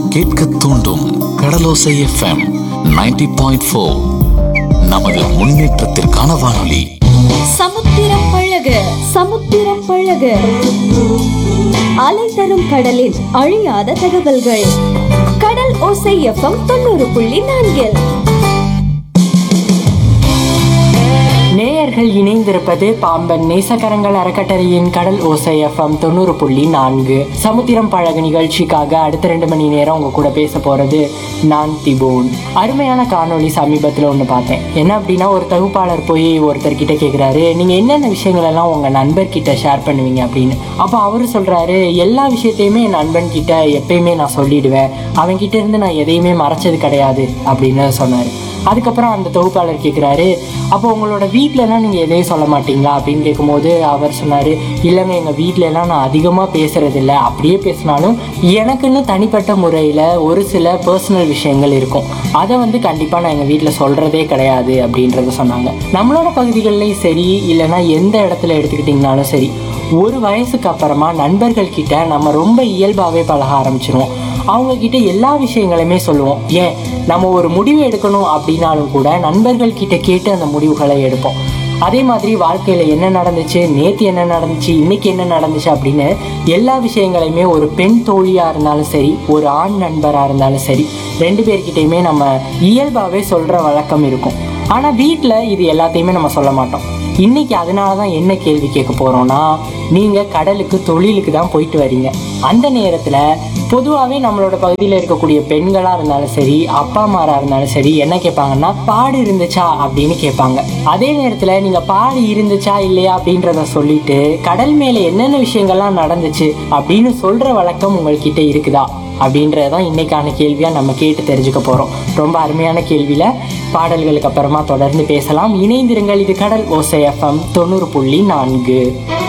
கேட்க தூண்டும் கடலோசை FM 90.4 point four நமது முன்னேற்றத்திற்கான வானொலி சமுத்திரம் பழக சமுத்திரம் பழக அலை தரும் கடலில் அழியாத தகவல்கள் கடல் ஓசை எஃப்எம் தொண்ணூறு புள்ளி நான்கில் நேயர்கள் இணைந்திருப்பது பாம்பன் நேசக்கரங்கள் அறக்கட்டளையின் கடல் ஓசை எஃப்எம் தொண்ணூறு புள்ளி நான்கு சமுத்திரம் பழக நிகழ்ச்சிக்காக அடுத்த ரெண்டு மணி நேரம் உங்க கூட பேச போறது நான் திபோன் அருமையான காணொளி சமீபத்தில் ஒன்று பார்த்தேன் என்ன அப்படின்னா ஒரு தொகுப்பாளர் போய் ஒருத்தர்கிட்ட கேட்குறாரு நீங்க என்னென்ன விஷயங்கள் எல்லாம் உங்க நண்பர்கிட்ட ஷேர் பண்ணுவீங்க அப்படின்னு அப்போ அவரு சொல்றாரு எல்லா விஷயத்தையுமே என் நண்பன் கிட்ட எப்பயுமே நான் சொல்லிடுவேன் அவன்கிட்ட இருந்து நான் எதையுமே மறைச்சது கிடையாது அப்படின்னு சொன்னாரு அதுக்கப்புறம் அந்த தொகுப்பாளர் கேட்குறாரு அப்போ உங்களோட வீட்டிலலாம் நீங்கள் எதையும் சொல்ல மாட்டீங்களா அப்படின்னு கேட்கும்போது அவர் சொன்னார் இல்லைங்க எங்கள் வீட்டிலலாம் நான் அதிகமாக பேசுறதில்ல அப்படியே பேசினாலும் எனக்குன்னு தனிப்பட்ட முறையில் ஒரு சில பர்சனல் விஷயங்கள் இருக்கும் அதை வந்து கண்டிப்பாக நான் எங்கள் வீட்டில் சொல்கிறதே கிடையாது அப்படின்றத சொன்னாங்க நம்மளோட பகுதிகள்லையும் சரி இல்லைன்னா எந்த இடத்துல எடுத்துக்கிட்டிங்கனாலும் சரி ஒரு வயசுக்கு அப்புறமா நண்பர்கள் கிட்ட நம்ம ரொம்ப இயல்பாகவே பழக ஆரம்பிச்சிருவோம் அவங்க கிட்ட எல்லா விஷயங்களுமே சொல்லுவோம் ஏன் நம்ம ஒரு முடிவு எடுக்கணும் அப்படின்னாலும் கூட நண்பர்கள் கிட்ட கேட்டு அந்த முடிவுகளை எடுப்போம் அதே மாதிரி வாழ்க்கையில என்ன நடந்துச்சு நேத்து என்ன நடந்துச்சு இன்னைக்கு என்ன நடந்துச்சு அப்படின்னு எல்லா விஷயங்களையுமே ஒரு பெண் தோழியா இருந்தாலும் சரி ஒரு ஆண் நண்பரா இருந்தாலும் சரி ரெண்டு பேர்கிட்டயுமே நம்ம இயல்பாவே சொல்ற வழக்கம் இருக்கும் ஆனா வீட்டில் இது எல்லாத்தையுமே நம்ம சொல்ல மாட்டோம் இன்னைக்கு அதனால தான் என்ன கேள்வி கேட்க போறோம்னா நீங்க கடலுக்கு தொழிலுக்கு தான் போயிட்டு வரீங்க அந்த நேரத்துல பொதுவாகவே நம்மளோட பகுதியில் இருக்கக்கூடிய பெண்களா இருந்தாலும் சரி அப்பா அம்மாரா இருந்தாலும் சரி என்ன கேட்பாங்கன்னா பாடு இருந்துச்சா அப்படின்னு கேட்பாங்க அதே நேரத்துல நீங்க பாடு இருந்துச்சா இல்லையா அப்படின்றத சொல்லிட்டு கடல் மேல என்னென்ன விஷயங்கள்லாம் நடந்துச்சு அப்படின்னு சொல்ற வழக்கம் உங்கள்கிட்ட இருக்குதா அப்படின்றதான் இன்னைக்கான கேள்வியா நம்ம கேட்டு தெரிஞ்சுக்க போறோம் ரொம்ப அருமையான கேள்வியில பாடல்களுக்கு அப்புறமா தொடர்ந்து பேசலாம் இணைந்திருங்கள் இது கடல் ஓசை எஃப்எம் தொண்ணூறு புள்ளி நான்கு